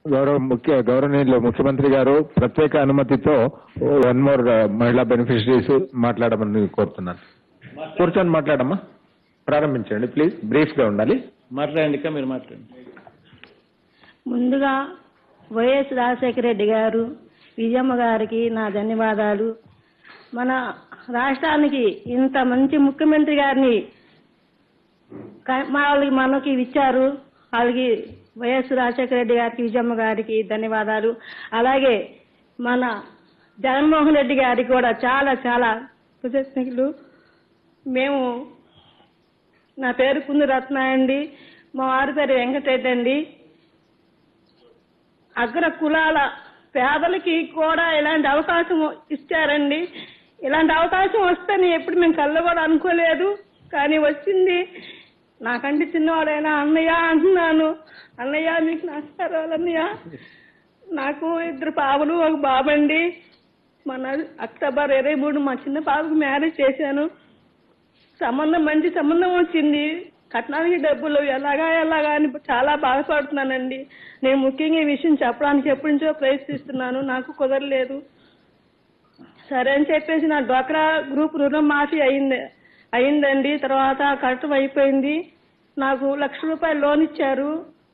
గౌరవ ముఖ్య గౌరవనీయులు ముఖ్యమంత్రి గారు ప్రత్యేక అనుమతితో వన్ మోర్ మహిళా బెనిఫిషరీస్ మాట్లాడమని కోరుతున్నాను కూర్చొని మాట్లాడమ్మా ప్రారంభించండి ప్లీజ్ బ్రీఫ్ గా ఉండాలి మాట్లాడండి ఇక మీరు మాట్లాడండి ముందుగా వైఎస్ రాజశేఖర రెడ్డి గారు విజయమ్మ గారికి నా ధన్యవాదాలు మన రాష్ట్రానికి ఇంత మంచి ముఖ్యమంత్రి గారిని క- మా వాళ్ళకి మనకి ఇచ్చారు వాళ్ళకి వైఎస్ రాజశేఖర రెడ్డి గారికి విజయమ్మ గారికి ధన్యవాదాలు అలాగే మన జగన్మోహన్ రెడ్డి గారికి కూడా చాలా చాలా కృతజ్ఞతలు మేము నా పేరు కుందు రత్న అండి మా వారి పేరు వెంకటరెడ్డి అండి అగ్ర కులాల పేదలకి కూడా ఇలాంటి అవకాశం ఇచ్చారండి ఇలాంటి అవకాశం వస్తేనే ఎప్పుడు మేము కళ్ళ కూడా అనుకోలేదు కానీ వచ్చింది నాకంటే చిన్నవాడైనా అన్నయ్య అంటున్నాను అన్నయ్య మీకు నమస్కారాలు అన్నయ్య నాకు ఇద్దరు పాపలు ఒక బాబండి మన అక్టోబర్ ఇరవై మూడు మా చిన్న పాపకు మ్యారేజ్ చేశాను సంబంధం మంచి సంబంధం వచ్చింది కట్నానికి డబ్బులు ఎలాగా ఎలాగా అని చాలా బాధపడుతున్నానండి నేను ముఖ్యంగా ఈ విషయం చెప్పడానికి ఎప్పటి నుంచో ప్రయత్నిస్తున్నాను నాకు కుదరలేదు సరే అని చెప్పేసి నా డ్వాక్రా గ్రూప్ రుణం మాఫీ అయింది అయిందండి తర్వాత కట్టం అయిపోయింది నాకు లక్ష రూపాయలు లోన్ ఇచ్చారు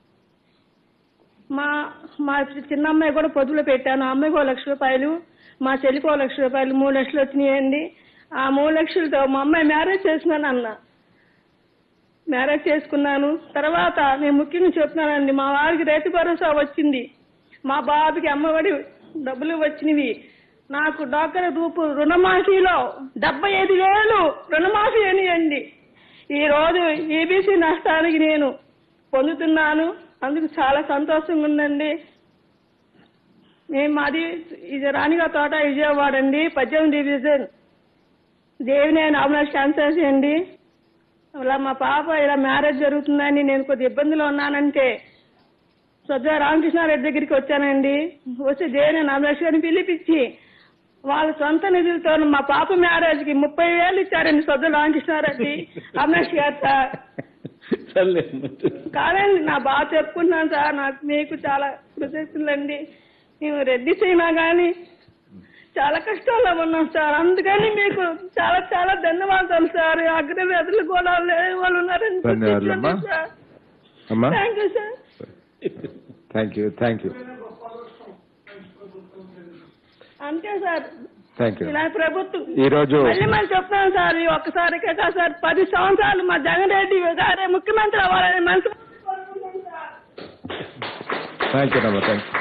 మా మా చిన్న అమ్మాయి కూడా పొదుపులో పెట్టాను ఆ అమ్మాయికి ఒక లక్ష రూపాయలు మా చెల్లికి ఒక లక్ష రూపాయలు మూడు లక్షలు వచ్చినాయండి ఆ మూడు లక్షలతో మా అమ్మాయి మ్యారేజ్ చేసినాను అన్న మ్యారేజ్ చేసుకున్నాను తర్వాత నేను ముఖ్యంగా చెప్తున్నానండి మా వారికి రైతు భరోసా వచ్చింది మా బాబుకి అమ్మఒడి డబ్బులు వచ్చినవి నాకు డాక్టర్ రూపు రుణమాఫీలో డెబ్బై ఐదు వేలు రుణమాఫీ అనియండి ఈ రోజు ఈబీసీ నష్టానికి నేను పొందుతున్నాను అందుకు చాలా సంతోషంగా ఉందండి మేము మాది ఇది రాణిగా తోట విజయవాడ అండి పద్దెనిమిది డివిజన్ దేవినేని అవినాష్ కాన్సెన్సీ అండి ఇలా మా పాప ఇలా మ్యారేజ్ జరుగుతుందని నేను కొద్ది ఇబ్బందిలో ఉన్నానంటే సజ్జా రామకృష్ణారెడ్డి దగ్గరికి వచ్చానండి వచ్చి దేవినేని అవినాష్ గారిని పిలిపించి వాళ్ళ సొంత నిధులతో మా పాప మ్యారేజ్ కి ముప్పై వేలు ఇచ్చారండి సజ్జ రామకృష్ణారెడ్డి అవినాష్ గారు సార్ సర్లే కాదండి నా బాగా చెప్పుకుంటున్నాను సార్ నాకు మీకు చాలా కృతజ్ఞతలండి మేము రెడ్డి అయినా కానీ చాలా కష్టాల్లో ఉన్నాం సార్ అందుకని మీకు చాలా చాలా ధన్యవాదాలు సార్ అగ్రవేదులు కూడా లేని వాళ్ళు ఉన్నారని ధన్యవాదాలమ్మా. అమ్మా thank you sir thank you thank you అంతే సార్ థ్యాంక్ యూ ఇలా ప్రభుత్వం ఈ రోజు మళ్ళీ మనం చెప్తాను సార్ ఈ ఒక్కసారికే కాదు సార్ పది సంవత్సరాలు మా జగన్ రెడ్డి గారే ముఖ్యమంత్రి అవ్వాలని మనసు థ్యాంక్ యూ అమ్మా థ్యాంక్ యూ